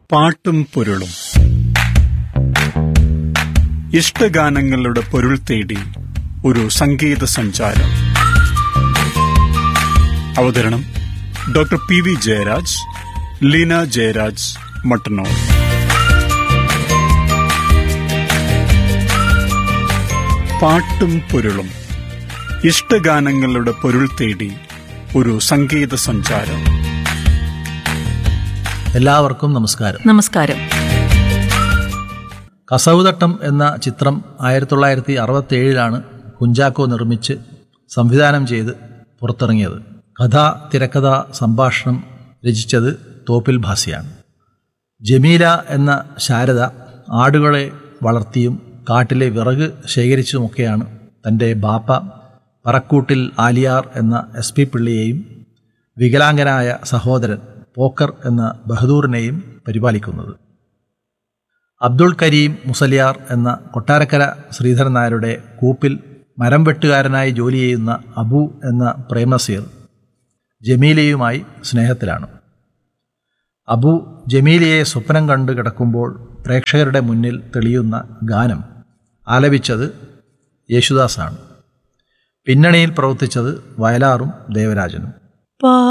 പാട്ടും പൊരുളും ഇഷ്ടഗാനങ്ങളുടെ പൊരുൾ തേടി ഒരു സംഗീത സഞ്ചാരം അവതരണം doctor P V Jayaraj Leena Jayaraj Mattannur പാട്ടും പൊരുളും ഇഷ്ടഗാനങ്ങളുടെ പൊരുൾ തേടി ഒരു സംഗീത സഞ്ചാരം എല്ലാവർക്കും നമസ്കാരം നമസ്കാരം കസവുതട്ടം എന്ന ചിത്രം ആയിരത്തി തൊള്ളായിരത്തി അറുപത്തി ഏഴിലാണ് കുഞ്ചാക്കോ നിർമ്മിച്ച് സംവിധാനം ചെയ്ത് പുറത്തിറങ്ങിയത് കഥ തിരക്കഥ സംഭാഷണം രചിച്ചത് തോപ്പിൽ ഭാസിയാണ് ജമീല എന്ന ശാരദ ആടുകളെ വളർത്തിയും കാട്ടിലെ വിറക് ശേഖരിച്ചുമൊക്കെയാണ് തൻ്റെ ബാപ്പ പറക്കൂട്ടിൽ ആലിയാർ എന്ന എസ് പി പിള്ളിയെയും വികലാംഗനായ സഹോദരൻ പോക്കർ എന്ന ബഹദൂറിനെയും പരിപാലിക്കുന്നത് അബ്ദുൾ കരീം മുസലിയാർ എന്ന കൊട്ടാരക്കര ശ്രീധരൻ നായരുടെ കൂപ്പിൽ മരം വെട്ടുകാരനായി ജോലി ചെയ്യുന്ന അബു എന്ന പ്രേംനസീർ ജമീലയുമായി സ്നേഹത്തിലാണ് അബു ജമീലയെ സ്വപ്നം കണ്ട് കിടക്കുമ്പോൾ പ്രേക്ഷകരുടെ മുന്നിൽ തെളിയുന്ന ഗാനം ആലപിച്ചത് യേശുദാസാണ് പിന്നണിയിൽ പ്രവർത്തിച്ചത് വയലാറും ദേവരാജനും